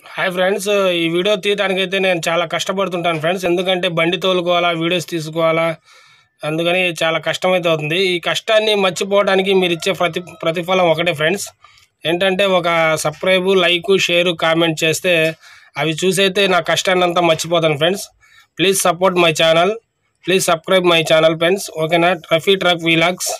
Hi friends ఈ video తీయడానికి అయితే నేను చాలా కష్టపడుతుంటాను ఫ్రెండ్స్ ఎందుకంటే బండి తోలుకోవాలా వీడియోస్ తీసుకోవాలా అందుకని చాలా కష్టం అయితే అవుతుంది ఈ కష్టాన్ని మర్చిపోవడానికి మీరు ఇచ్చే ప్రతి ప్రతిఫలం ఒకటే ఫ్రెండ్స్ ఏంటంటే ఒక సబ్స్క్రైబ్ లైక్ షేర్ కామెంట్ చేస్తే అవి చూసైతే నా కష్టాన్ని అంతా మర్చిపోతాను friends please support my channel please subscribe my channel friends ఓకేనా Rafi truck vlogs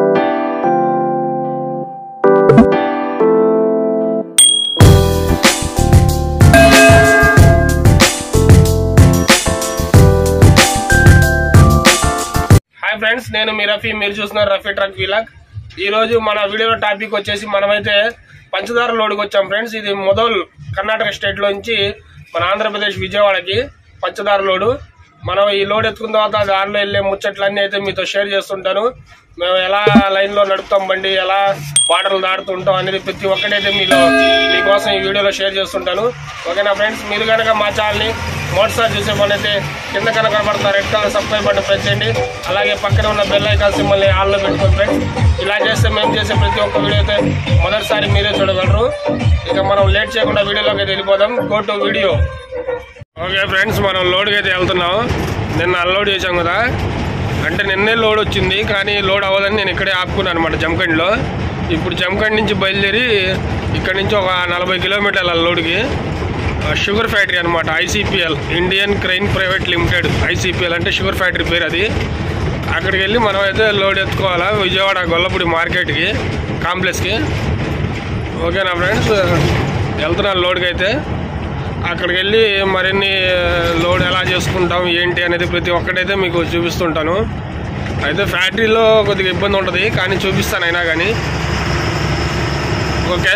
hi friends నేను మీ రఫీ మీరు చూస్తున్నారు రఫీ ట్రక్ వీలాగ్ ఈ రోజు మన వీడియో టాపిక్ వచ్చేసి మనమైతే పంచదార లోడ్కి వచ్చాం ఫ్రెండ్స్ ఇది మొదల్ కర్ణాటక స్టేట్ నుంచి మన ఆంధ్రప్రదేశ్ విజయవాడకి పంచదార లోడు మనం ఈ లోడ్ ఎత్తుకున్న తర్వాత దారిలో వెళ్ళే ముచ్చట్లన్నీ అయితే మీతో షేర్ చేస్తుంటాను మేము ఎలా లైన్లో నడుపుతాం బండి ఎలా బార్డర్లు దాడుతుంటాం అనేది ప్రతి ఒక్కటైతే మీలో మీకోసం ఈ వీడియోలో షేర్ చేస్తుంటాను ఓకేనా ఫ్రెండ్స్ మీరు కనుక మా ఛానల్ని మోటార్ చూసే పని అయితే కింద కనుక కనబడుతున్న red colour subscribe button press చేయండి అలాగే పక్కన ఉన్న బెల్ ఐకాన్ సింబల్ని ఆన్లో పెట్టుకోండి ఫ్రెండ్స్ ఇలా చేస్తే మేము చేసే ప్రతి ఒక్క వీడియో అయితే మొదటిసారి మీరే చూడగలరు ఇక మనం లేట్ చేయకుండా వీడియోలోకి అయితే వెళ్ళిపోదాం go to video okay friends మనం లోడ్కి అయితే వెళ్తున్నాం నిన్న అన్లోడ్ చేసాం కదా అంటే నిన్నే లోడ్ వచ్చింది కానీ లోడ్ అవ్వదని నేను ఇక్కడే ఆపుకున్నాను అనమాట జమఖండ్లో ఇప్పుడు జమఖండ్ నుంచి బయలుదేరి ఇక్కడ నుంచి ఒక నలభై కిలోమీటర్ల లోడ్కి ఆ, షుగర్ ఫ్యాక్టరీ అనమాట ICPL Indian crane private limited ICPL అంటే షుగర్ ఫ్యాక్టరీ పేరు అది అక్కడికి వెళ్ళి మనం అయితే లోడ్ ఎత్తుకోవాలా విజయవాడ గొల్లపూడి మార్కెట్కి కాంప్లెక్స్కి ఓకేనా ఫ్రెండ్స్ వెళ్తున్నాను లోడ్కి అయితే అక్కడికి వెళ్ళి మరిన్ని లోడ్ ఎలా చేసుకుంటాం ఏంటి అనేది ప్రతి ఒక్కటైతే మీకు చూపిస్తుంటాను అయితే ఫ్యాక్టరీలో కొద్దిగా ఇబ్బంది ఉంటుంది కానీ చూపిస్తాను అయినా కానీ ఓకే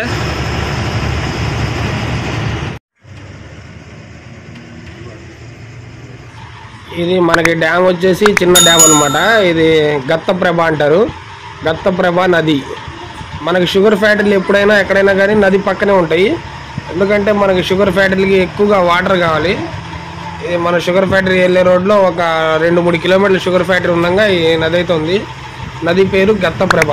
ఇది మనకి డ్యామ్ వచ్చేసి చిన్న డ్యామ్ అనమాట ఇది గత్తప్రభ అంటారు గత్తప్రభ నది మనకి షుగర్ ఫ్యాక్టరీలు ఎప్పుడైనా ఎక్కడైనా కానీ నది పక్కనే ఉంటాయి ఎందుకంటే మనకి షుగర్ ఫ్యాక్టరీలకి ఎక్కువగా వాటర్ కావాలి ఇది మన షుగర్ ఫ్యాక్టరీ వెళ్ళే రోడ్లో ఒక రెండు మూడు కిలోమీటర్ల షుగర్ ఫ్యాక్టరీ ఉండగా ఈ నది అయితే ఉంది నది పేరు గత్తప్రభ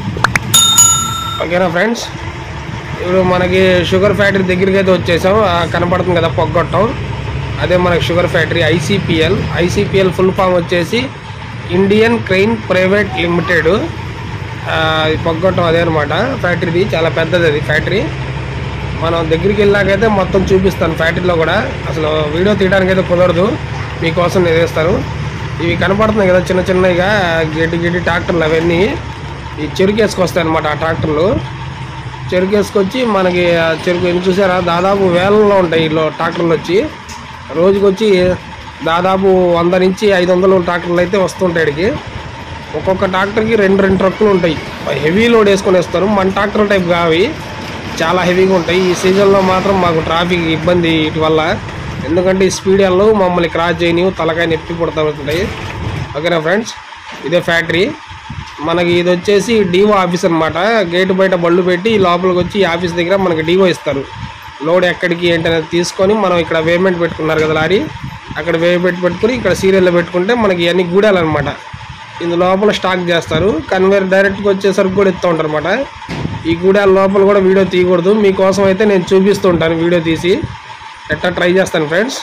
ఓకేనా ఫ్రెండ్స్ ఇప్పుడు మనకి షుగర్ ఫ్యాక్టరీ దగ్గరికి అయితే వచ్చేసాం ఆ కనపడుతుంది కదా పొగ్గొట్టం అదే మనకి sugar factory ICPL ICPL full form వచ్చేసి ఇండియన్ క్రెయిన్ ప్రైవేట్ లిమిటెడ్ ఈ పొగ్గొట్టం అదే అనమాట ఫ్యాక్టరీది చాలా పెద్దది అది ఫ్యాక్టరీ మనం దగ్గరికి వెళ్ళాకైతే మొత్తం చూపిస్తాను ఫ్యాక్టరీలో కూడా అసలు వీడియో తీయడానికి అయితే కుదరదు మీకోసం నేను వేస్తాను ఇవి కనపడుతున్నాయి కదా చిన్న చిన్నగా గడ్డి గడ్డి ట్రాక్టర్లు అవన్నీ ఈ చెరుకు వేసుకొస్తాయి అనమాట ఆ ట్రాక్టర్లు చెరుకు వేసుకొచ్చి మనకి ఆ చెరుకు ఎన్ని చూసారా దాదాపు వేలలో ఉంటాయి వీళ్ళు ట్రాక్టర్లు వచ్చి రోజుకి వచ్చి దాదాపు వంద నుంచి ఐదు వందలు ట్రాక్టర్లు అయితే వస్తుంటాయి ఇక్కడికి ఒక్కొక్క ట్రాక్టర్కి రెండు రెండు ట్రక్కులు ఉంటాయి హెవీ లోడ్ వేసుకొని వస్తారు మన ట్రాక్టర్ టైప్ కావి చాలా హెవీగా ఉంటాయి ఈ సీజన్లో మాత్రం మాకు ట్రాఫిక్ ఇబ్బంది ఇటు వల్ల ఎందుకంటే ఈ స్పీడ్ వాళ్ళు మమ్మల్ని క్రాస్ చేయని తలకాయ నొప్పి పుడతా ఉంటాయి ఓకేనా ఫ్రెండ్స్ ఇదే ఫ్యాక్టరీ మనకి ఇది వచ్చేసి డీఓ ఆఫీస్ అనమాట గేట్ బయట బళ్ళు పెట్టి లోపలికి వచ్చి ఈ ఆఫీస్ దగ్గర మనకి డీఓ ఇస్తారు లోడ్ ఎక్కడికి ఏంటి అనేది తీసుకొని మనం ఇక్కడ వేమెంట్ పెట్టుకున్నారు కదా లారీ అక్కడ వేమెంట్ పెట్టుకుని ఇక్కడ సీరియల్లో పెట్టుకుంటే మనకి ఇవన్నీ గూడాలన్నమాట ఇందు లోపల స్టాక్ చేస్తారు కన్వేర్ డైరెక్ట్గా వచ్చేసరికి కూడా ఇస్తూ ఉంటారు అనమాట ఈ గూడాల లోపల కూడా వీడియో తీయకూడదు మీకోసం అయితే నేను చూపిస్తూ ఉంటాను వీడియో తీసి ఎట్టా ట్రై చేస్తాను ఫ్రెండ్స్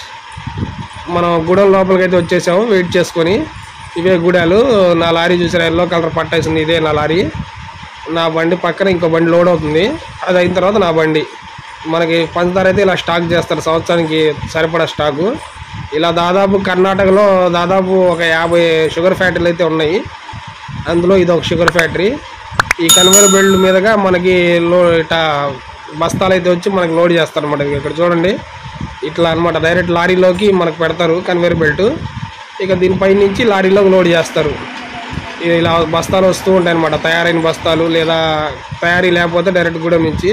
మనం గూడెం లోపలికి అయితే వచ్చేసాము వెయిట్ చేసుకొని ఇవే గూడాలు నా లారీ చూసారా ఎల్లో కలర్ పట్టేసింది ఇదే నా లారీ నా బండి పక్కన ఇంకో బండి లోడ్ అవుతుంది అది అయిన తర్వాత నా బండి మనకి పంచదార అయితే ఇలా స్టాక్ చేస్తారు సంవత్సరానికి సరిపడా స్టాకు ఇలా దాదాపు కర్ణాటకలో దాదాపు ఒక యాభై షుగర్ ఫ్యాక్టరీలు అయితే ఉన్నాయి అందులో ఇది ఒక షుగర్ ఫ్యాక్టరీ ఈ కన్వేర్ బెల్ట్ మీదుగా మనకి లో ఇట్లా బస్తాలు అయితే వచ్చి మనకి లోడ్ చేస్తారు అనమాట ఇక్కడ చూడండి ఇట్లా అనమాట డైరెక్ట్ లారీలోకి మనకు పెడతారు కన్వేర్ బెల్ట్ ఇక దీనిపై నుంచి లారీలోకి లోడ్ చేస్తారు ఇది ఇలా బస్తాలు వస్తూ ఉంటాయి అనమాట తయారైన బస్తాలు లేదా తయారీ లేకపోతే డైరెక్ట్ గూడెం నుంచి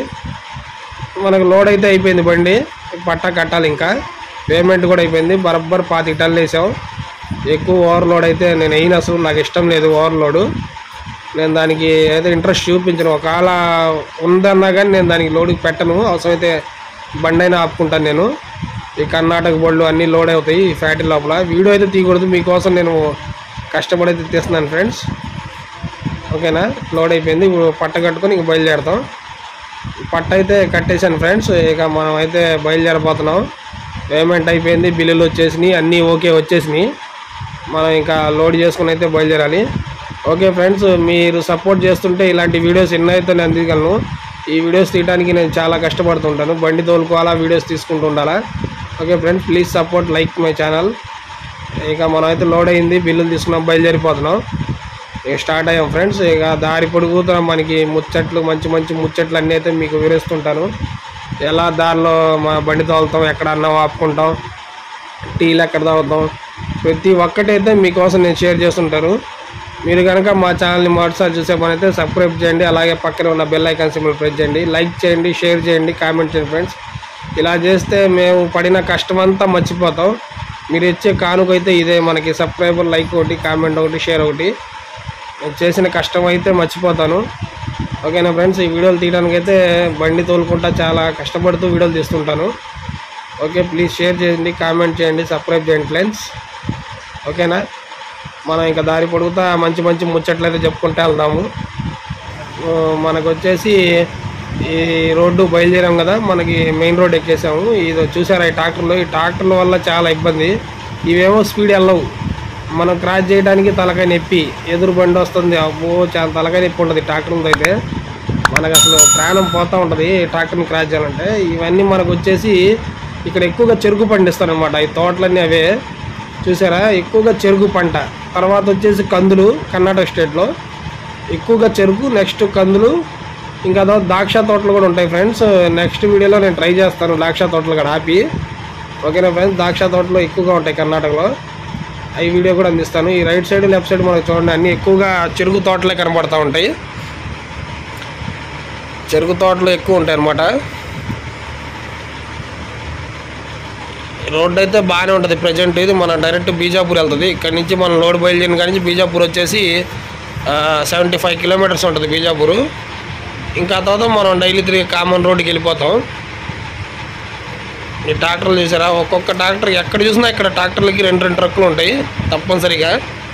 మనకు లోడ్ అయితే అయిపోయింది బండి పట్టా కట్టాలి ఇంకా పేమెంట్ కూడా అయిపోయింది బరబ్బర్ పాతిక టన్నులు వేసాం ఎక్కువ ఓవర్లోడ్ అయితే నేను అయిన అసలు నాకు ఇష్టం లేదు ఓవర్లోడ్ నేను దానికి అయితే ఇంట్రెస్ట్ చూపించను ఒకవేళ ఉందన్నా కానీ నేను దానికి లోడ్కి పెట్టను అవసరమైతే బండి అయినా ఆపుకుంటాను నేను ఈ కర్ణాటక బళ్ళు అన్నీ లోడ్ అవుతాయి ఈ ఫ్యాక్టరీ లోపల వీడియో అయితే తీయకూడదు మీకోసం నేను కష్టపడి అయితే తీస్తున్నాను ఫ్రెండ్స్ ఓకేనా లోడ్ అయిపోయింది ఇప్పుడు పట్ట కట్టుకొని ఇంక బయలుదేరుతాం పట్ట అయితే కట్టేశాను ఫ్రెండ్స్ ఇక మనం అయితే బయలుదేరిపోతున్నాం పేమెంట్ అయిపోయింది బిల్లులు వచ్చేసినాయి అన్నీ ఓకే వచ్చేసినాయి మనం ఇంకా లోడ్ చేసుకుని అయితే బయలుదేరాలి ఓకే ఫ్రెండ్స్ మీరు సపోర్ట్ చేస్తుంటే ఇలాంటి వీడియోస్ ఎన్నో అయితే నేను తీయగలను ఈ వీడియోస్ తీయడానికి నేను చాలా కష్టపడుతుంటాను బండి తోలుకోవాలా వీడియోస్ తీసుకుంటూ ఉండాలా okay friends please support like my channel ఇక మనం అయితే లోడ్ అయింది బిల్లులు తీసుకున్నాం బయలుదేరిపోతున్నాం ఇక స్టార్ట్ అయ్యాం ఫ్రెండ్స్ ఇక దారి పొడుగుతున్న మనకి ముచ్చట్లు మంచి మంచి ముచ్చట్లు అన్నీ అయితే మీకు వివరిస్తుంటాను ఎలా దారిలో మా బండి తోలుతాం ఎక్కడ అన్నం ఆపుకుంటాం టీలు ఎక్కడ తాగుతాం ప్రతి ఒక్కటైతే మీకోసం నేను షేర్ చేస్తుంటాను మీరు కనుక మా ఛానల్ని మొదటిసారి చూసే పని అయితే సబ్స్క్రైబ్ చేయండి అలాగే పక్కన ఉన్న బెల్ ఐకాన్ సింబల్ ప్రెస్ చేయండి లైక్ చేయండి షేర్ చేయండి కామెంట్ చేయండి ఫ్రెండ్స్ ఇలా చేస్తే మేము పడిన కష్టం అంతా మర్చిపోతాం మీరు ఇచ్చే కానుకైతే ఇదే మనకి సబ్స్క్రైబర్ లైక్ ఒకటి కామెంట్ ఒకటి షేర్ ఒకటి నేను చేసిన కష్టం అయితే మర్చిపోతాను ఓకేనా ఫ్రెండ్స్ ఈ వీడియోలు తీయడానికి అయితే బండి తోలుకుంటా చాలా కష్టపడుతూ వీడియోలు తీస్తుంటాను ఓకే ప్లీజ్ షేర్ చేయండి కామెంట్ చేయండి సబ్స్క్రైబ్ చేయండి ఫ్రెండ్స్ ఓకేనా మనం ఇంకా దారి పొడుగుతా మంచి మంచి ముచ్చట్లు అయితే చెప్పుకుంటూ వెళ్దాము ఆ, మనకు వచ్చేసి ఈ రోడ్డు బయలుదేరాం కదా మనకి మెయిన్ రోడ్ ఎక్కేసాము ఇది చూసారా ఈ ట్రాక్టర్లు ఈ ట్రాక్టర్ల వల్ల చాలా ఇబ్బంది ఇవేమో స్పీడ్ వెళ్ళవు మనం క్రాస్ చేయడానికి తలకాయ నొప్పి ఎదురు బండి వస్తుంది అబ్బో చాలా తలకాయ నొప్పి ఉంటుంది ట్రాక్టర్లతో అయితే మనకు అసలు ప్రాణం పోతూ ఉంటుంది ట్రాక్టర్ని క్రాస్ చేయాలంటే ఇవన్నీ మనకు వచ్చేసి ఇక్కడ ఎక్కువగా చెరుకు పండిస్తారు అనమాట ఈ తోటలన్నీ అవే చూసారా ఎక్కువగా చెరుకు పంట తర్వాత వచ్చేసి కందులు కర్ణాటక స్టేట్లో ఎక్కువగా చెరుకు నెక్స్ట్ కందులు ఇంకా అదో ద్రాక్ష తోటలు కూడా ఉంటాయి ఫ్రెండ్స్ నెక్స్ట్ వీడియోలో నేను ట్రై చేస్తాను ద్రాక్ష తోటలు కూడా ఆపి ఓకేనా ఫ్రెండ్స్ ద్రాక్ష తోటలు ఎక్కువగా ఉంటాయి కర్ణాటకలో ఈ వీడియో కూడా అందిస్తాను ఈ రైట్ సైడ్ లెఫ్ట్ సైడ్ మనకు చూడండి అన్ని ఎక్కువగా చెరుకు తోటలే కనబడతా ఉంటాయి చెరుకు తోటలు ఎక్కువ ఉంటాయి అన్నమాట రోడ్ అయితే బాగానే ఉంటుంది ప్రజెంట్ ఇది మన డైరెక్ట్ బీజాపూర్ వెళ్తుంది ఇక్కడ నుంచి మనం లోడ్ బయలుదేరిన కాడి నుంచి బీజాపూర్ వచ్చేసి సెవెంటీ ఫైవ్ కిలోమీటర్స్ ఉంటుంది బీజాపూర్ ఇంకా ఆ తర్వాత మనం డైలీ తిరిగి కామన్ రోడ్కి వెళ్ళిపోతాం ఈ ట్రాక్టర్లు చూసారా ఒక్కొక్క ట్రాక్టర్ ఎక్కడ చూసినా ఇక్కడ ట్రాక్టర్లకి రెండు రెండు ట్రక్కులు ఉంటాయి తప్పనిసరిగా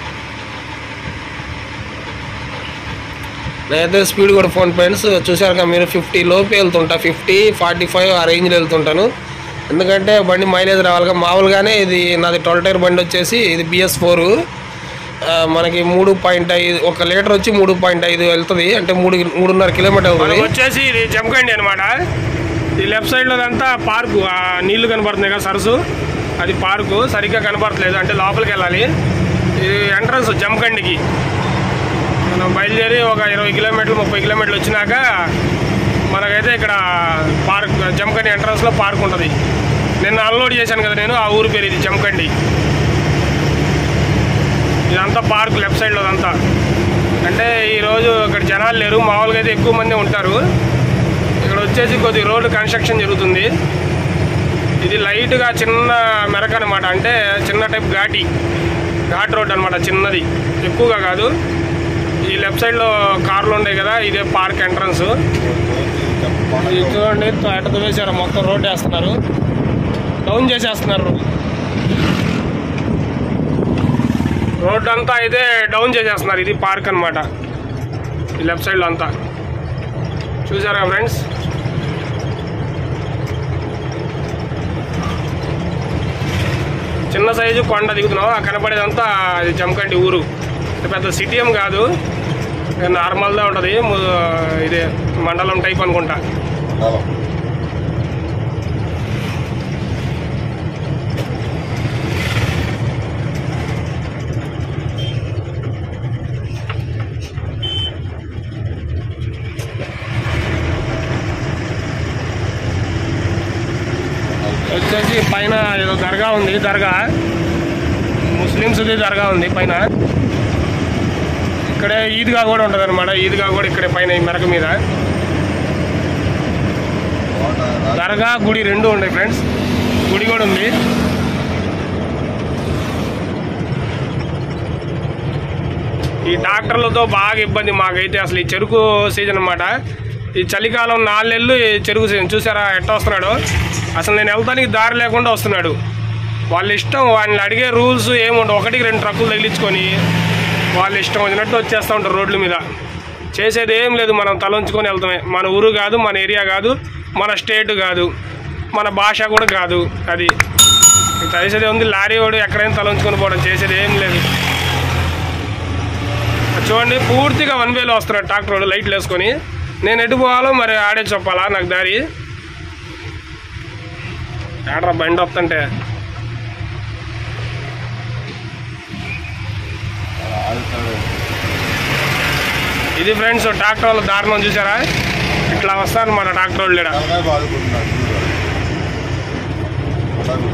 నేనైతే స్పీడ్ కూడా ఫోన్ ఫ్రెండ్స్ చూసారు కదా మీరు ఫిఫ్టీ లోపు వెళ్తుంటా ఫిఫ్టీ ఫార్టీ ఫైవ్ ఆ రేంజ్లో వెళ్తుంటాను ఎందుకంటే బండి మైలేజ్ రావాలిగా మామూలుగానే ఇది నాది ట్వెల్వ్ టైర్ బండి వచ్చేసి ఇది బిఎస్ ఫోర్ మనకి మూడు పాయింట్ ఐదు ఒక లీటర్ వచ్చి మూడు పాయింట్ ఐదు వెళ్తుంది అంటే మూడు మూడున్నర కిలోమీటర్ మనకు వచ్చేసి ఇది జమకండి అనమాట ఈ లెఫ్ట్ సైడ్ లో అంతా పార్కు ఆ నీళ్లు కనబడుతున్నాయి కదా సరస్సు అది పార్కు సరిగ్గా కనబడట్లేదు అంటే లోపలికి వెళ్ళాలి ఇది ఎంట్రన్స్ జమకండికి మనం బయలుదేరి ఒక ఇరవై కిలోమీటర్లు ముప్పై కిలోమీటర్లు వచ్చినాక మనకైతే ఇక్కడ పార్క్ జమకండి ఎంట్రన్స్ లో పార్క్ ఉంటుంది నిన్న అన్లోడ్ చేశాను కదా నేను ఆ ఊరు పేరు ఇది జమకండి ఇదంతా పార్క్ లెఫ్ట్ సైడ్లో అదంతా అంటే ఈరోజు ఇక్కడ జనాలు లేరు మామూలుగా అయితే ఎక్కువ మంది ఉంటారు ఇక్కడ వచ్చేసి కొద్ది రోడ్డు కన్స్ట్రక్షన్ జరుగుతుంది ఇది లైట్గా చిన్న మెరక అనమాట అంటే చిన్న టైప్ ఘాటి ఘాట్ రోడ్ అనమాట చిన్నది ఎక్కువగా కాదు ఈ లెఫ్ట్ సైడ్లో కార్లు ఉన్నాయి కదా ఇదే పార్క్ ఎంట్రన్స్ ఇది చూడండి ఎట వేసారు మొత్తం రోడ్ వేస్తున్నారు డౌన్ చేసేస్తున్నారు రోడ్ అంతా అయితే డౌన్ చేసేస్తున్నారు ఇది పార్క్ అనమాట ఈ లెఫ్ట్ సైడ్లో అంతా చూసారా ఫ్రెండ్స్ చిన్న సైజు కొండ దిగుతున్నావు ఆ కనపడేదంతా అది జమకండి ఊరు అంటే పెద్ద సిటీ ఏం కాదు నార్మల్గా ఉంటుంది ము- ఇది మండలం టైప్ అనుకుంటా వచ్చేసి పైన ఏదో దర్గా ఉంది దర్గా ముస్లిమ్స్ది దర్గా ఉంది పైన ఇక్కడే ఈద్గా కూడా ఉంటుంది అనమాట ఈద్గా కూడా ఇక్కడే పైన ఈ మెరక మీద దర్గా గుడి రెండు ఉన్నాయి ఫ్రెండ్స్ గుడి కూడా ఉంది ఈ ట్రాక్టర్లతో బాగా ఇబ్బంది మాకైతే అసలు ఈ చెరుకు సీజన్ అన్నమాట ఈ చలికాలం నాలుగు నెలలు ఈ చెరుకు సీజన్ చూసారా ఎట్ట వస్తున్నాడు అసలు నేను వెళ్తానికి దారి లేకుండా వస్తున్నాడు వాళ్ళ ఇష్టం వాళ్ళని అడిగే రూల్స్ ఏముండవు ఒకటికి రెండు ట్రక్కులు తగిలించుకొని వాళ్ళ ఇష్టం వచ్చినట్టు వచ్చేస్తూ ఉంటారు రోడ్ల మీద చేసేది ఏం లేదు మనం తలంచుకొని వెళ్తామే మన ఊరు కాదు మన ఏరియా కాదు మన స్టేట్ కాదు మన భాష కూడా కాదు అది ఇంక చేసేది ఉంది లారీ వాడు ఎక్కడైనా తలంచుకొని పోవడం చేసేది ఏం లేదు చూడండి పూర్తిగా వన్ వేలో వస్తున్నాడు ట్రాక్టర్ వాడు లైట్లు వేసుకొని నేను ఎటు పోవాలో మరి ఆడే చెప్పాలా నాకు దారి ఆడరా బండి వస్తుంటే ఇది ఫ్రెండ్స్ ట్రాక్టర్ వాళ్ళ దారుణం చూసారా ఇట్లా వస్తాను మన ట్రాక్టర్ వాళ్ళు ఈడ. తలకాయ బాదుకుంటున్నాడు చూడు.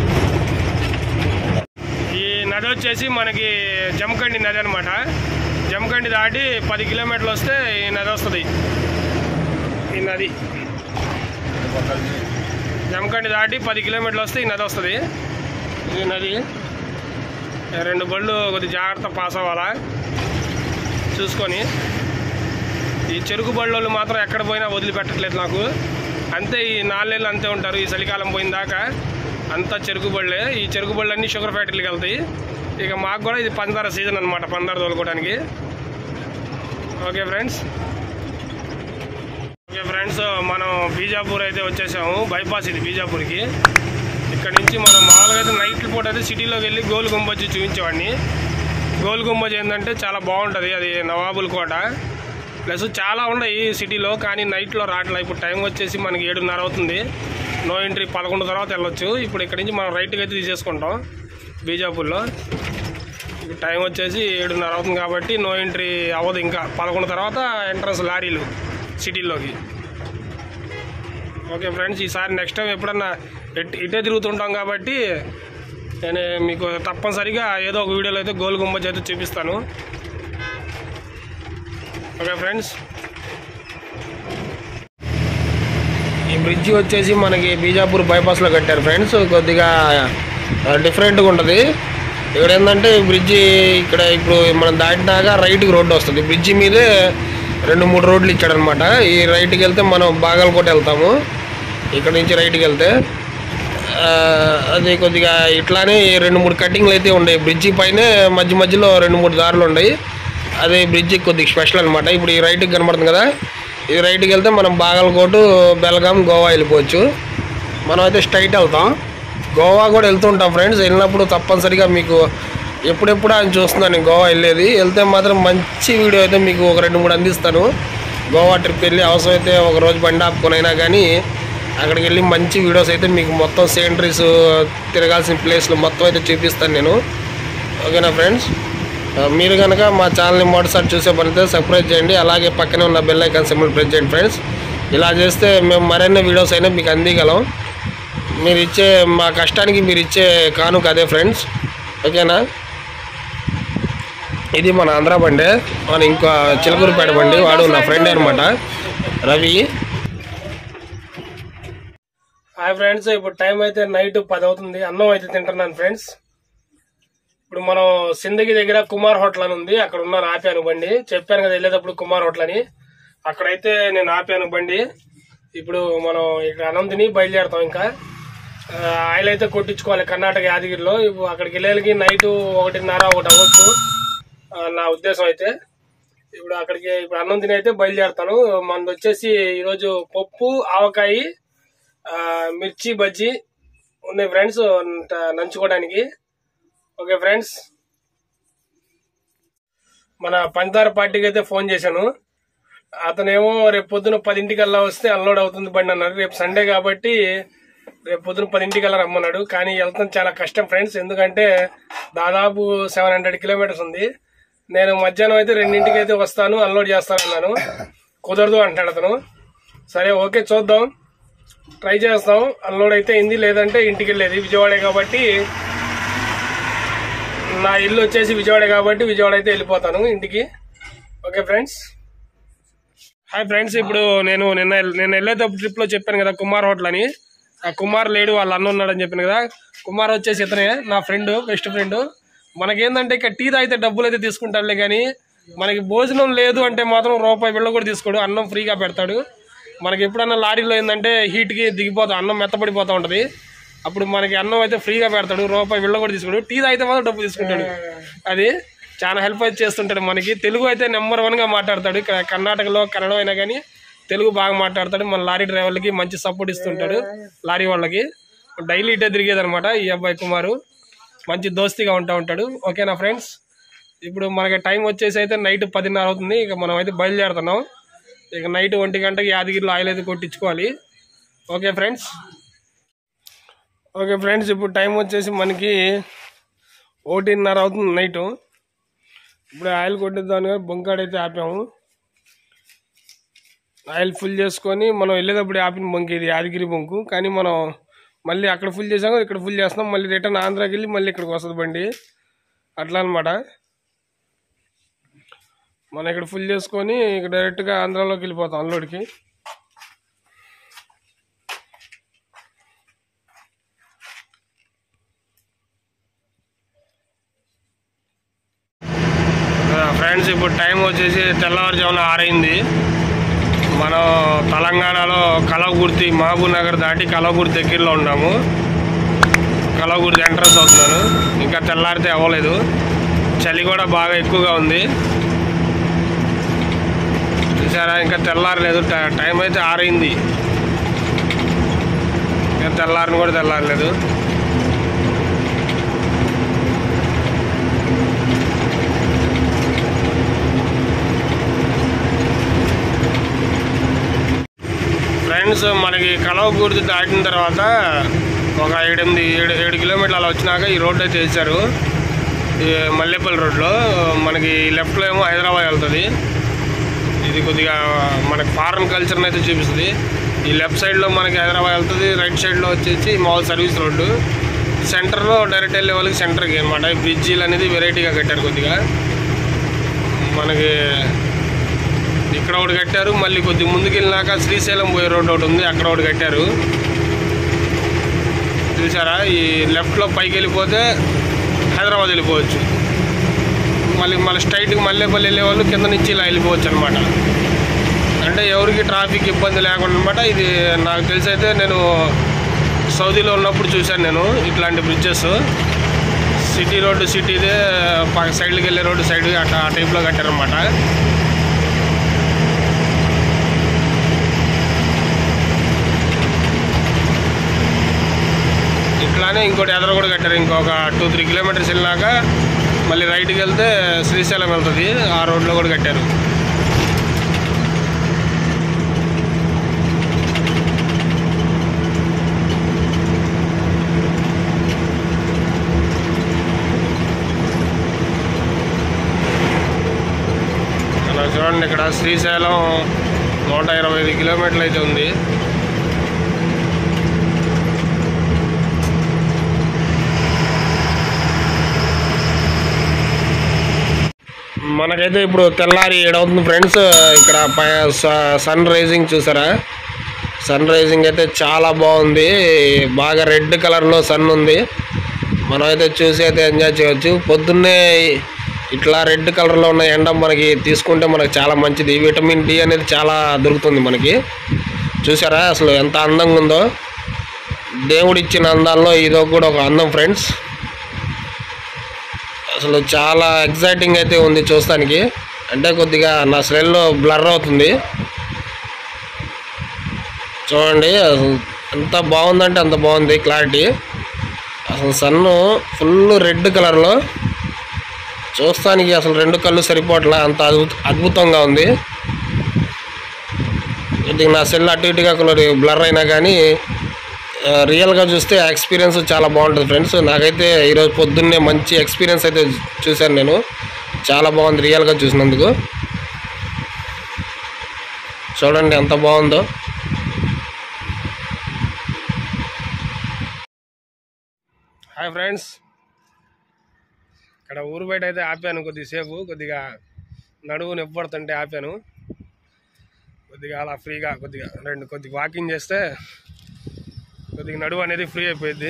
ఈ నది వచ్చేసి మనకి జమకండి నది అనమాట జమకండి దాటి పది కిలోమీటర్లు వస్తే ఈ నది వస్తుంది ఈ నది పక్కకి జమకండి దాటి పది కిలోమీటర్లు వస్తే ఈ నది వస్తుంది ఈ నది రెండు బళ్ళు కొద్ది జాగ్రత్త పాస్ అవ్వాలా చూసుకొని ఈ చెరుకు బళ్ళు మాత్రం ఎక్కడ పోయినా వదిలిపెట్టట్లేదు నాకు అంతే ఈ నాలుగేళ్ళు అంతే ఉంటారు ఈ చలికాలం పోయిన దాకా అంతా చెరుకు బళ్ళే ఈ చెరుకు బళ్ళు అన్నీ షుగర్ ఫ్యాక్టరీకి వెళ్తాయి ఇక మాకు కూడా ఇది పందార సీజన్ అనమాట పందార తోలుకోవడానికి ఓకే ఫ్రెండ్స్ ఓకే ఫ్రెండ్స్ మనం బీజాపూర్ అయితే వచ్చేసాము బైపాస్ ఇది బీజాపూర్కి ఇక్కడ నుంచి మనం మామూలుగా అయితే నైట్ పూట అయితే సిటీలోకి వెళ్ళి గోల్ గుంబజ్ చూపించేవాడిని గోల్ గుంబజ్ ఏంటంటే చాలా బాగుంటుంది అది నవాబుల్ కోట ప్లస్ చాలా ఉన్నాయి సిటీలో కానీ నైట్లో రావట్లే ఇప్పుడు టైం వచ్చేసి మనకి ఏడున్నర అవుతుంది నో ఎంట్రీ పదకొండు తర్వాత వెళ్ళొచ్చు ఇప్పుడు ఇక్కడ నుంచి మనం రైట్కి అయితే తీసేసుకుంటాం బీజాపూర్లో ఇప్పుడు టైం వచ్చేసి ఏడున్నర అవుతుంది కాబట్టి నో ఎంట్రీ అవ్వదు ఇంకా పదకొండు తర్వాత ఎంట్రన్స్ లారీలు సిటీలోకి ఓకే ఫ్రెండ్స్ ఈసారి నెక్స్ట్ టైం ఎప్పుడన్నా ఎట్- ఇటే తిరుగుతుంటాం కాబట్టి నేను మీకు తప్పనిసరిగా ఏదో ఒక వీడియోలో అయితే గోల్ గుంబజ్ అయితే చూపిస్తాను ఓకే ఫ్రెండ్స్ ఈ బ్రిడ్జి వచ్చేసి మనకి బీజాపూర్ బైపాస్లో కట్టారు ఫ్రెండ్స్ కొద్దిగా డిఫరెంట్గా ఉంటుంది ఇక్కడ ఏంటంటే ఈ బ్రిడ్జి ఇక్కడ ఇప్పుడు మనం దాటినాక రైట్కి రోడ్డు వస్తుంది బ్రిడ్జి మీదే రెండు మూడు రోడ్లు ఇచ్చాడనమాట ఈ రైట్కి వెళ్తే మనం బాగలకోట వెళ్తాము ఇక్కడ నుంచి రైట్కి వెళ్తే ఆ, అది కొద్దిగా ఇట్లానే రెండు మూడు కటింగ్లు అయితే ఉన్నాయి బ్రిడ్జి పైనే మధ్య మధ్యలో రెండు మూడు దారులు ఉన్నాయి అదే బ్రిడ్జి కొద్దిగా స్పెషల్ అనమాట ఇప్పుడు ఈ రైట్కి కనబడుతుంది కదా ఈ రైట్కి వెళ్తే మనం బాగలకోటు బెల్గాం గోవా వెళ్ళిపోవచ్చు మనం అయితే స్ట్రైట్ వెళ్తాం గోవా కూడా వెళ్తుంటాం ఫ్రెండ్స్ వెళ్ళినప్పుడు తప్పనిసరిగా మీకు ఎప్పుడెప్పుడు ఆయన చూస్తున్నాను నేను గోవా వెళ్ళేది వెళ్తే మాత్రం మంచి వీడియో అయితే మీకు ఒక రెండు మూడు అందిస్తాను గోవా ట్రిప్ వెళ్ళి అవసరమైతే ఒక రోజు బండి ఆపుకొనైనా కానీ అక్కడికి వెళ్ళి మంచి వీడియోస్ అయితే మీకు మొత్తం సీనరీస్ తిరగాల్సిన ప్లేస్లు మొత్తం అయితే చూపిస్తాను నేను ఓకేనా ఫ్రెండ్స్ ఆ, మీరు కనుక మా ఛానల్ని మొదటిసారి చూసే పనితే సబ్స్క్రైబ్ చేయండి అలాగే పక్కనే ఉన్న బెల్ ఐకాన్ సింబల్ ప్రెస్ చేయండి ఫ్రెండ్స్ ఇలా చేస్తే మేము మరిన్ని వీడియోస్ అయినా మీకు అందిగలం మీరు ఇచ్చే మా కష్టానికి మీరు ఇచ్చే కానుక అదే ఫ్రెండ్స్ ఓకేనా ఇది మన ఆంధ్ర బండి మన ఇంకో చిలకూరుపేట బండి వాడు నా ఫ్రెండ్ అనమాట రవి హాయ్ ఫ్రెండ్స్ ఇప్పుడు టైం అయితే నైట్ పది అవుతుంది అన్నం అయితే తింటున్నాను ఫ్రెండ్స్ ఇప్పుడు మనం సిందగి దగ్గర కుమార్ హోటల్ అని ఉంది అక్కడ ఉన్నాను ఆపాను బండి చెప్పాను కదా వెళ్ళేటప్పుడు కుమార్ హోటల్ అని అక్కడైతే నేను ఆపాను బండి ఇప్పుడు మనం ఇక్కడ అన్నం తిని బయలుదేరుతాం ఇంకా ఆ, ఆయిల్ అయితే కొట్టించుకోవాలి కర్ణాటక యాదగిరిలో ఇప్పుడు అక్కడికి వెళ్ళేకి నైట్ ఒకటిన్నర ఒకటి అవ్వచ్చు ఆ, నా ఉద్దేశం అయితే ఇప్పుడు అక్కడికి ఇప్పుడు అన్నం తిని అయితే బయలుదేరుతాను మనది వచ్చేసి ఈరోజు పప్పు ఆవకాయ ఆ, మిర్చి బజ్జీ ఉన్నాయి ఫ్రెండ్స్ నంచుకోవడానికి ఓకే ఫ్రెండ్స్ మన పంచదార పార్టీకి అయితే ఫోన్ చేశాను అతనేమో రేపు పొద్దున పదింటికల్లా వస్తే అన్లోడ్ అవుతుంది బండి అన్నాడు రేపు సండే కాబట్టి రేపు పొద్దున పదింటికల్లా రమ్మన్నాడు కానీ వెళ్తాం చాలా కష్టం ఫ్రెండ్స్ ఎందుకంటే దాదాపు సెవెన్ హండ్రెడ్ కిలోమీటర్స్ ఉంది నేను మధ్యాహ్నం అయితే రెండింటికి అయితే వస్తాను అన్లోడ్ చేస్తాను అన్నాను కుదరదు అంటాడు అతను సరే ఓకే చూద్దాం ట్రై చేస్తాం అన్లోడ్ అయితే అయింది లేదంటే ఇంటికి వెళ్ళేది విజయవాడే కాబట్టి నా ఇల్లు వచ్చేసి విజయవాడ కాబట్టి విజయవాడ అయితే వెళ్ళిపోతాను ఇంటికి ఓకే ఫ్రెండ్స్ హాయ్ ఫ్రెండ్స్ ఇప్పుడు నేను నిన్న నేను వెళ్ళేటప్పుడు ట్రిప్ లో చెప్పాను కదా కుమార్ హోటల్ అని ఆ కుమార్ లేడు వాళ్ళ అన్న ఉన్నాడని చెప్పాను కదా కుమార్ వచ్చేసి ఇతనే నా ఫ్రెండ్ బెస్ట్ ఫ్రెండ్ మనకేందంటే ఇక్కడ టీ తాగితే డబ్బులు అయితే తీసుకుంటాడులే కానీ మనకి భోజనం లేదు అంటే మాత్రం రూపాయి బిళ్ళ కూడా తీసుకోడు అన్నం ఫ్రీగా పెడతాడు మనకి ఎప్పుడన్నా లారీలో ఏంటంటే హీట్కి దిగిపోతా అన్నం మెత్తపడిపోతూ ఉంటుంది అప్పుడు మనకి అన్నం అయితే ఫ్రీగా పెడతాడు రూపాయి బిళ్ళ కూడా తీసుకోడు టీ తాగితే మాత్రం డబ్బు తీసుకుంటాడు అది చాలా హెల్ప్ అయితే చేస్తుంటాడు మనకి తెలుగు అయితే నెంబర్ వన్గా మాట్లాడతాడు ఇక్కడ కర్ణాటకలో కన్నడ అయినా కానీ తెలుగు బాగా మాట్లాడతాడు మన లారీ డ్రైవర్లకి మంచి సపోర్ట్ ఇస్తుంటాడు లారీ వాళ్ళకి డైలీ ఇటే తిరిగేది అనమాట ఈ అబ్బాయి కుమారు మంచి దోస్తిగా ఉంటా ఉంటాడు ఓకేనా ఫ్రెండ్స్ ఇప్పుడు మనకి టైం వచ్చేసి అయితే నైట్ పదిన్నర అవుతుంది ఇక మనం అయితే బయలుదేరుతున్నాం ఇక నైట్ ఒంటి గంటకి యాదగిరిలో ఆయిల్ అయితే కొట్టించుకోవాలి ఓకే ఫ్రెండ్స్ ఓకే ఫ్రెండ్స్ ఇప్పుడు టైం వచ్చేసి మనకి ఒకటిన్నర అవుతుంది నైట్ ఇప్పుడు ఆయిల్ కొట్టిద్దామని బొంకాడైతే ఆపాము ఆయిల్ ఫుల్ చేసుకొని మనం వెళ్ళేటప్పుడు ఆపిన బొంక ఇది యాదగిరి బొంకు కానీ మనం మళ్ళీ అక్కడ ఫుల్ చేసాము ఇక్కడ ఫుల్ చేస్తున్నాం మళ్ళీ రిటర్న్ ఆంధ్రాకి వెళ్ళి మళ్ళీ ఇక్కడికి వస్తుంది బండి అట్లా అనమాట మనం ఇక్కడ ఫుల్ చేసుకొని ఇక్కడ డైరెక్ట్గా ఆంధ్రాలోకి వెళ్ళిపోతాం అన్లోడ్కి ఫ్రెండ్స్ ఇప్పుడు టైం వచ్చేసి తెల్లవారుజామున ఆరైంది మనం తెలంగాణలో కలవకుర్తి మహబూబ్ నగర్ దాటి కలవకుర్తి దగ్గరలో ఉన్నాము కలవకుర్తి ఎంట్రన్స్ అవుతున్నాను ఇంకా తెల్లారితే అవ్వలేదు చలి కూడా బాగా ఎక్కువగా ఉంది చూసారా ఇంకా తెల్లారలేదు ట- టైం అయితే ఆరైంది ఇంకా తెల్లారిని కూడా తెల్లారలేదు ఫ్రెండ్స్ మనకి కలవకూర్తి దాటిన తర్వాత ఒక ఏడెనిమిది ఏడు ఏడు కిలోమీటర్లు అలా వచ్చినాక ఈ రోడ్ అయితే వేసారు ఈ మల్లేపల్లి రోడ్లో మనకి లెఫ్ట్లో ఏమో హైదరాబాద్ వెళ్తుంది ఇది కొద్దిగా మనకి ఫారెన్ కల్చర్ని అయితే చూపిస్తుంది ఈ లెఫ్ట్ సైడ్లో మనకి హైదరాబాద్ వెళ్తుంది రైట్ సైడ్లో వచ్చేసి మామూలు సర్వీస్ రోడ్డు సెంటర్లో డైరెక్ట్ వెళ్ళే వాళ్ళకి సెంటర్కి అనమాట ఈ బ్రిడ్జీలు అనేది వెరైటీగా కట్టారు కొద్దిగా మనకి ఇక్కడ ఒకటి కట్టారు మళ్ళీ కొద్ది ముందుకు వెళ్ళినాక శ్రీశైలం పోయే రోడ్ ఒకటి ఉంది అక్కడ ఒకటి కట్టారు చూసారా ఈ లెఫ్ట్లో పైకి వెళ్ళిపోతే హైదరాబాద్ వెళ్ళిపోవచ్చు మళ్ళీ మళ్ళీ స్ట్రైట్కి మల్లేపల్లి వెళ్ళే వాళ్ళు కింద నుంచి ఇలా వెళ్ళిపోవచ్చు అనమాట అంటే ఎవరికి ట్రాఫిక్ ఇబ్బంది లేకుండా అనమాట ఇది నాకు తెలిసి అయితే నేను సౌదీలో ఉన్నప్పుడు చూశాను నేను ఇట్లాంటి బ్రిడ్జెస్ సిటీ రోడ్డు సిటీదే పక్క సైడ్కి వెళ్ళే రోడ్డు సైడ్ అట్లా ఆ టైప్లో కట్టారనమాట ఇట్లానే ఇంకోటి ఎదర కూడా కట్టారు ఇంకొక టూ త్రీ కిలోమీటర్స్ వెళ్ళినాక మళ్ళీ రైట్కి వెళ్తే శ్రీశైలం వెళ్తుంది ఆ రోడ్లో కూడా కట్టారు అలా చూడండి ఇక్కడ శ్రీశైలం నూట ఇరవై ఐదు కిలోమీటర్లు అయితే ఉంది మనకైతే ఇప్పుడు తెల్లారి ఏడవుతుంది ఫ్రెండ్స్ ఇక్కడ పై- స- సన్ రైజింగ్ చూసారా సన్ రైజింగ్ అయితే చాలా బాగుంది బాగా రెడ్ కలర్లో సన్ ఉంది మనం అయితే చూసి అయితే ఎంజాయ్ చేయొచ్చు పొద్దున్నే ఇట్లా రెడ్ కలర్లో ఉన్న ఎండ మనకి తీసుకుంటే మనకి చాలా మంచిది విటమిన్ డి అనేది చాలా దొరుకుతుంది మనకి చూసారా అసలు ఎంత అందంగా ఉందో దేవుడిచ్చిన అందాల్లో ఇదో కూడా ఒక అందం ఫ్రెండ్స్ అసలు చాలా ఎగ్జైటింగ్ అయితే ఉంది చూస్తానికి అంటే కొద్దిగా నా సెల్లో బ్లర్ అవుతుంది చూడండి అసలు ఎంత బాగుందంటే అంత బాగుంది క్లారిటీ అసలు సన్ను ఫుల్ రెడ్ కలర్లో చూస్తానికి అసలు రెండు కళ్ళు సరిపోవట్లే అంత అద్భుత అద్భుతంగా ఉంది కొద్దిగా నా సెల్ అటు ఇటుగా కొద్దిగా బ్లర్ అయినా కానీ ఆ, రియల్గా చూస్తే ఆ ఎక్స్పీరియన్స్ చాలా బాగుంటుంది ఫ్రెండ్స్ నాకైతే ఈరోజు పొద్దున్నే మంచి ఎక్స్పీరియన్స్ అయితే చూశాను నేను చాలా బాగుంది రియల్గా చూసినందుకు చూడండి ఎంత బాగుందో హాయ్ ఫ్రెండ్స్ ఇక్కడ ఊరు బయట అయితే ఆపాను కొద్దిసేపు కొద్దిగా నడువు నొప్పడుతుంటే ఆపాను కొద్దిగా అలా ఫ్రీగా కొద్దిగా రెండు కొద్దిగా వాకింగ్ చేస్తే కొద్దిగా నడువు అనేది ఫ్రీ అయిపోయింది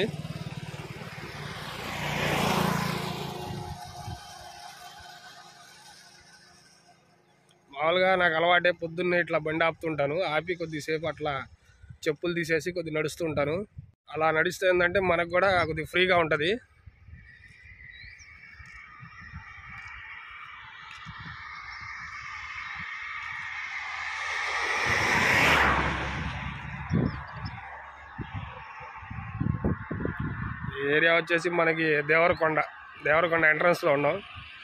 మామూలుగా నాకు అలవాటే పొద్దున్నే ఇట్లా బండి ఆపుతుంటాను ఆపి కొద్దిసేపు అట్లా చెప్పులు తీసేసి కొద్ది నడుస్తూ ఉంటాను అలా నడిస్తే ఏంటంటే మనకు కూడా కొద్దిగా ఫ్రీగా ఉంటుంది ఈ ఏరియా వచ్చేసి మనకి దేవరకొండ దేవరకొండ ఎంట్రన్స్లో ఉన్నాం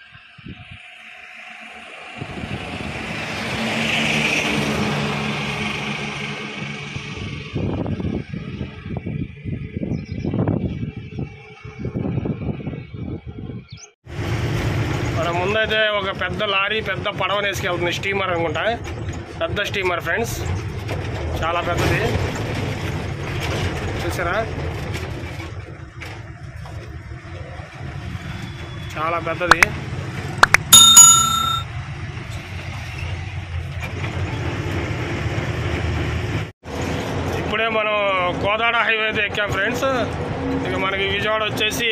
మన ముందైతే ఒక పెద్ద లారీ పెద్ద పడవని వేసుకెళ్తుంది స్టీమర్ అనుకుంటా పెద్ద స్టీమర్ ఫ్రెండ్స్ చాలా పెద్దది చూసారా చాలా పెద్దది ఇప్పుడే మనం కోదాడ హైవే అయితే ఎక్కాం ఫ్రెండ్స్ ఇక మనకి విజయవాడ వచ్చేసి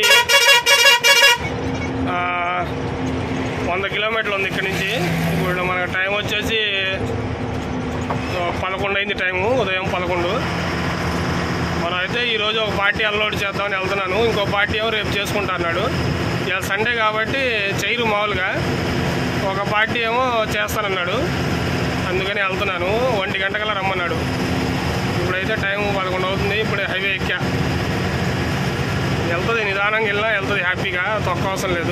ఆ, వంద కిలోమీటర్లు ఉంది ఇక్కడ నుంచి ఇప్పుడు మనకు టైం వచ్చేసి ఆ, పదకొండు అయింది టైము ఉదయం పదకొండు మనం అయితే ఈరోజు ఒక పార్టీ అన్లోడ్ చేద్దామని వెళ్తున్నాను ఇంకో పార్టీ ఏమో రేపు చేసుకుంటా అన్నాడు ఇవాళ సండే కాబట్టి చేయరు మామూలుగా ఒక పార్టీ ఏమో చేస్తానన్నాడు అందుకని వెళ్తున్నాను ఒంటి గంటకల్లా రమ్మన్నాడు ఇప్పుడైతే టైం పదకొండు అవుతుంది ఇప్పుడు హైవే ఎక్కా వెళ్తుంది నిదానంగా వెళ్ళినా వెళ్తుంది హ్యాపీగా తొక్క అవసరం లేదు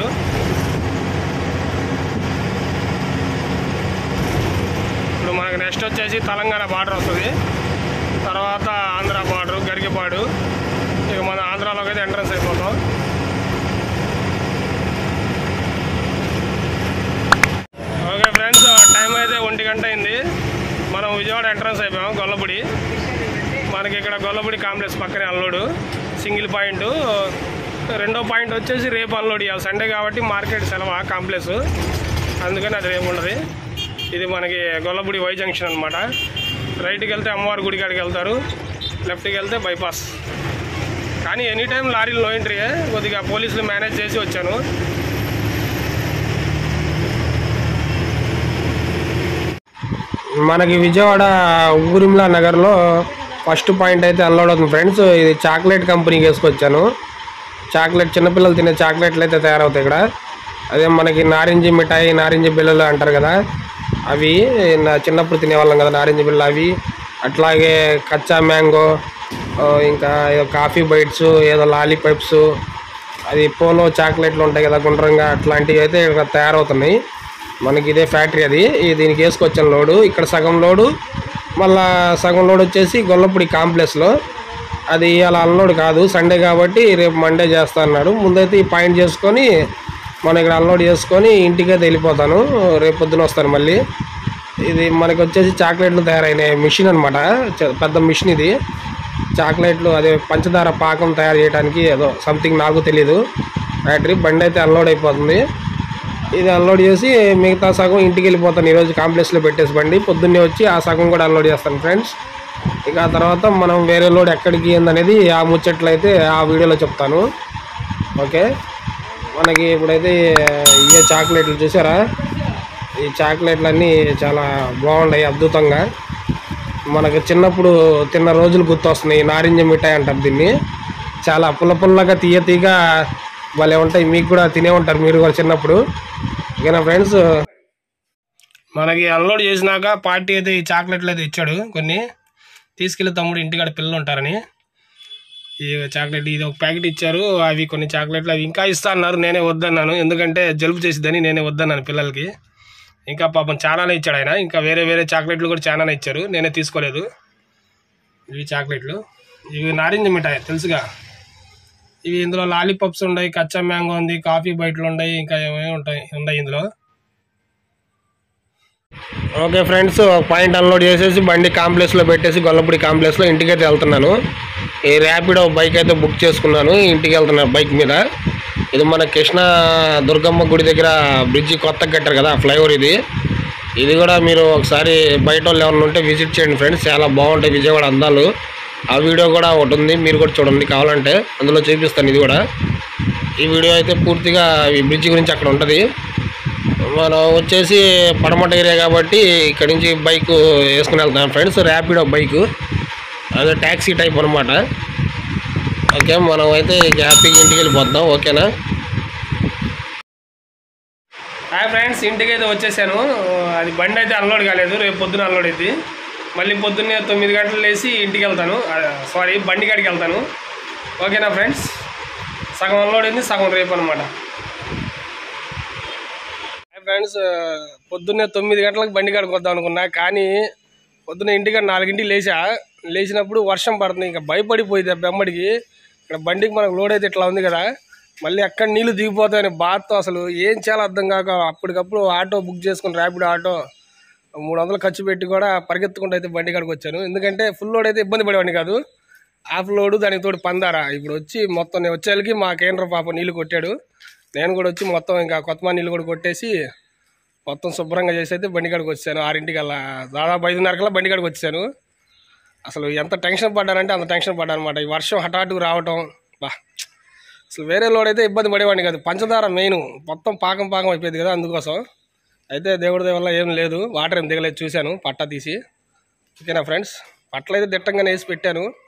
ఇప్పుడు మనకు నెక్స్ట్ వచ్చేసి తెలంగాణ బార్డర్ వస్తుంది తర్వాత ఆంధ్ర బార్డర్ గరికపాడు ఇక మన ఆంధ్రాలోకి అయితే ఎంట్రన్స్ అయిపోతాం ఓకే ఫ్రెండ్స్ టైం అయితే ఒంటి గంట అయింది మనం విజయవాడ ఎంట్రన్స్ అయిపోయాం గొల్లపూడి మనకి ఇక్కడ గొల్లపూడి కాంప్లెక్స్ పక్కనే అన్లోడ్ సింగిల్ పాయింట్ రెండో పాయింట్ వచ్చేసి రేపు అన్లోడ్ చేయాలి సండే కాబట్టి మార్కెట్ సెలవు కాంప్లెక్స్ అందుకని అది రేపు ఉండదు ఇది మనకి గొల్లపూడి వై జంక్షన్ అనమాట రైట్కి వెళ్తే అమ్మవారి గుడి కాడికి వెళ్తారు లెఫ్ట్కి వెళ్తే బైపాస్ కానీ ఎనీ టైం లారీలు నో ఎంట్రీయే కొద్దిగా పోలీసులు మేనేజ్ చేసి వచ్చాను మనకి విజయవాడ ఊరిమ్లా నగర్లో ఫస్ట్ పాయింట్ అయితే అన్లోడ్ అవుతుంది ఫ్రెండ్స్ ఇది చాక్లెట్ కంపెనీకి వేసుకొచ్చాను చాక్లెట్ చిన్నపిల్లలు తినే చాక్లెట్లు అయితే తయారవుతాయి ఇక్కడ అదే మనకి నారింజ మిఠాయి నారింజ బిళ్ళలు అంటారు కదా అవి నా చిన్నప్పుడు తినేవాళ్ళం కదా నారింజ బిళ్ళ అవి అట్లాగే కచ్చా మ్యాంగో ఆ, ఇంకా ఏదో కాఫీ బైట్స్ ఏదో లాలీపైప్స్ అది పోలో చాక్లెట్లు ఉంటాయి కదా గుండ్రంగా అట్లాంటివి అయితే ఇక్కడ తయారవుతున్నాయి మనకి ఇదే ఫ్యాక్టరీ అది ఈ దీనికి వేసుకొచ్చిన లోడు ఇక్కడ సగం లోడు మళ్ళా సగం లోడ్ వచ్చేసి గొల్లపూడి కాంప్లెక్స్లో అది అలా అన్లోడ్ కాదు సండే కాబట్టి రేపు మండే చేస్తా అన్నాడు ముందైతే ఈ పాయింట్ చేసుకొని మనం ఇక్కడ అన్లోడ్ చేసుకొని ఇంటికైతే వెళ్ళిపోతాను రేపు పొద్దున వస్తాను మళ్ళీ ఇది మనకి వచ్చేసి చాక్లెట్లు తయారైన మిషన్ అనమాట పెద్ద మిషన్ ఇది చాక్లెట్లు అదే పంచదార పాకం తయారు చేయడానికి ఏదో సంథింగ్ నాకు తెలీదు ఫ్యాక్టరీ బండి అయితే అన్లోడ్ అయిపోతుంది ఇది అన్లోడ్ చేసి మిగతా సగం ఇంటికి వెళ్ళిపోతాను ఈరోజు కాంప్లెక్స్లో పెట్టేసి బండి పొద్దున్నే వచ్చి ఆ సగం కూడా అన్లోడ్ చేస్తాను ఫ్రెండ్స్ ఇక ఆ తర్వాత మనం వేరే లోడ్ ఎక్కడికి ఏందనేది ఆ ముచ్చట్లు అయితే ఆ వీడియోలో చెప్తాను ఓకే మనకి ఇప్పుడైతే ఇవే చాక్లెట్లు చూసారా ఈ చాక్లెట్లు అన్నీ చాలా బాగున్నాయి అద్భుతంగా మనకు చిన్నప్పుడు తిన్న రోజులు గుర్తొస్తున్నాయి నారింజ మిఠాయి అంటారు దీన్ని చాలా పుల్ల పుల్లగా తీయ తీగ భలే ఉంటాయి మీకు కూడా తినే ఉంటారు మీరు కూడా చిన్నప్పుడు ఓకేనా ఫ్రెండ్స్ మనకి అన్లోడ్ చేసినాక పార్టీ అయితే ఈ చాక్లెట్లు అయితే ఇచ్చాడు కొన్ని తీసుకెళ్ళి తమ్ముడు ఇంటికాడ పిల్లలు ఉంటారని ఈ చాక్లెట్ ఇది ఒక ప్యాకెట్ ఇచ్చారు అవి కొన్ని చాక్లెట్లు అవి ఇంకా ఇస్తా అన్నారు నేనే వద్దన్నాను ఎందుకంటే జలుబు చేసిద్దని నేనే వద్దన్నాను పిల్లలకి ఇంకా పాపం చాలానే ఇచ్చాడు ఆయన ఇంకా వేరే వేరే చాక్లెట్లు కూడా చాలానే ఇచ్చారు నేనే తీసుకోలేదు ఇవి చాక్లెట్లు ఇవి నారింజ మిఠాయి తెలుసుగా ఇవి ఇందులో లాలీపాప్స్ ఉన్నాయి కచ్చా మ్యాంగో ఉంది కాఫీ బయటలు ఉన్నాయి ఇంకా ఏమేమి ఉంటాయి ఉన్నాయి ఇందులో ఓకే ఫ్రెండ్స్ ఒక పాయింట్ అన్లోడ్ చేసేసి బండి కాంప్లెక్స్లో పెట్టేసి గొల్లపూడి కాంప్లెక్స్లో ఇంటికైతే వెళ్తున్నాను ఈ ర్యాపిడో బైక్ అయితే బుక్ చేసుకున్నాను ఇంటికి వెళ్తున్నాను బైక్ మీద ఇది మన కృష్ణ దుర్గమ్మ గుడి దగ్గర బ్రిడ్జి కొత్తగా కట్టారు కదా ఫ్లైఓవర్ ఇది ఇది కూడా మీరు ఒకసారి బయట వాళ్ళు ఎవరైనా ఉంటే విజిట్ చేయండి ఫ్రెండ్స్ చాలా బాగుంటాయి విజయవాడ అందాలు ఆ వీడియో కూడా ఒకటి ఉంది మీరు కూడా చూడండి కావాలంటే అందులో చూపిస్తాను ఇది కూడా ఈ వీడియో అయితే పూర్తిగా ఈ బ్రిడ్జి గురించి అక్కడ ఉంటుంది మనం వచ్చేసి పడమట ఏరియా కాబట్టి ఇక్కడి నుంచి బైక్ వేసుకుని వెళ్తాం ఫ్రెండ్స్ ర్యాపిడో బైక్ అదే ట్యాక్సీ టైప్ అనమాట ఓకే మనం అయితే ఇక హ్యాపీగా ఇంటికి వెళ్ళిపోతాం ఓకేనా హాయ్ ఫ్రెండ్స్ ఇంటికి అయితే వచ్చేసాను అది బండి అయితే అన్లోడ్ కాలేదు రేపు పొద్దున అన్లోడ్ అయింది మళ్ళీ పొద్దున్నే తొమ్మిది గంటలు లేచి ఇంటికి వెళ్తాను సారీ బండి కాడికి వెళ్తాను ఓకేనా ఫ్రెండ్స్ సగం అన్లోడ్ అయింది సగం రేపు అనమాట ఫ్రెండ్స్ పొద్దున్నే తొమ్మిది గంటలకు బండి కాడికి వద్దాం అనుకున్నా కానీ పొద్దున్న ఇంటికి నాలుగింటికి లేచా లేచినప్పుడు వర్షం పడుతుంది ఇంకా భయపడిపోయింది ఆ బెమ్మడికి ఇక్కడ బండికి మనకు లోడ్ అయితే ఇట్లా ఉంది కదా మళ్ళీ ఎక్కడ నీళ్లు దిగిపోతాయని బాధతో అసలు ఏం చేయాలో అర్థం కాక అప్పటికప్పుడు ఆటో బుక్ చేసుకుని ర్యాపిడ్ ఆటో మూడు వందలు ఖర్చు పెట్టి కూడా పరిగెత్తుకుంటూ అయితే బండి కాడికి వచ్చాను ఎందుకంటే ఫుల్ లోడ్ అయితే ఇబ్బంది పడేవాడిని కాదు హాఫ్ లోడ్ దానికి తోడు పందారా ఇప్పుడు వచ్చి మొత్తం నేను వచ్చేళ్ళకి మా కేంద్ర పాప నీళ్లు కొట్టాడు నేను కూడా వచ్చి మొత్తం ఇంకా కొత్తమా నీళ్ళు కూడా కొట్టేసి మొత్తం శుభ్రంగా చేసి అయితే బండి కాడికి వచ్చాను ఆరింటికి అలా దాదాపు ఐదున్నరకల్లా బండి కాడికి వచ్చాను అసలు ఎంత టెన్షన్ పడ్డానంటే అంత టెన్షన్ పడ్డాను అనమాట ఈ వర్షం హఠాత్తుగా రావటం బా అసలు వేరే లోడ్ అయితే ఇబ్బంది పడేవాడిని కాదు పంచదార మెయిన్ మొత్తం పాకం పాకం అయిపోయింది కదా అందుకోసం అయితే దేవుడి దయ వల్ల ఏం లేదు వాటర్ ఏం దిగలేదు చూశాను పట్టా తీసి ఓకేనా ఫ్రెండ్స్ పట్టలు అయితే దిట్టంగానే వేసి పెట్టాను